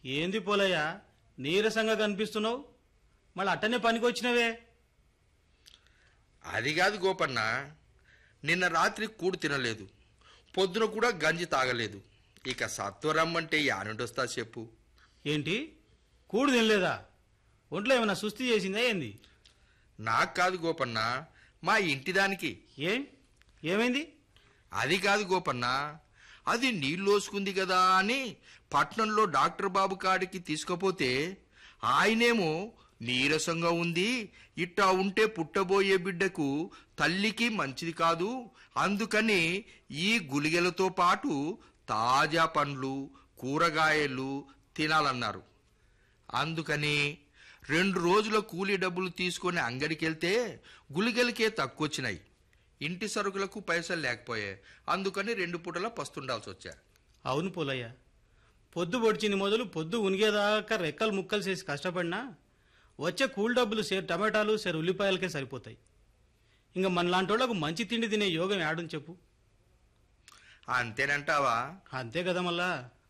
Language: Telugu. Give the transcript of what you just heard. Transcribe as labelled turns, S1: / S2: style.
S1: ఏంది పోలయ్య నీరసంగా కనిపిస్తున్నావు మళ్ళీ అట్టనే పనికొచ్చినవే
S2: అది కాదు గోపన్న నిన్న రాత్రి కూడు తినలేదు పొద్దున కూడా గంజి తాగలేదు ఇక సత్వరమ్మంటే యానుండొస్తా చెప్పు
S1: ఏంటి కూడు తినలేదా ఒంట్లో ఏమైనా సుస్థి చేసిందా ఏంది
S2: నాకు కాదు గోపన్న మా ఇంటి దానికి
S1: ఏం ఏమైంది
S2: అది కాదు గోపన్న అది నీళ్ళోసుకుంది కదా అని పట్నంలో డాక్టర్ బాబు కాడికి తీసుకుపోతే ఆయనేమో నీరసంగా ఉంది ఇట్టా ఉంటే పుట్టబోయే బిడ్డకు తల్లికి మంచిది కాదు అందుకని ఈ గులిగెలతో పాటు తాజా పండ్లు కూరగాయలు తినాలన్నారు అందుకని రెండు రోజుల కూలీ డబ్బులు తీసుకొని అంగడికి వెళ్తే గులిగెలకే తక్కువచ్చినాయి ఇంటి సరుకులకు పైసలు లేకపోయాయి అందుకని రెండు పూటలా పస్తుండాల్సి వచ్చా
S1: అవును పోలయ్య పొద్దు పొడిచింది మొదలు పొద్దు ఉనిగేదాకా రెక్కలు ముక్కలు చేసి కష్టపడినా వచ్చే కూల్ డబ్బులు సేరు టమాటాలు సేరు ఉల్లిపాయలకే సరిపోతాయి ఇంకా మనలాంటి వాళ్ళకు మంచి తిండి తినే యోగం యాడని చెప్పు
S2: అంతేనంటావా
S1: అంతే కదా మళ్ళా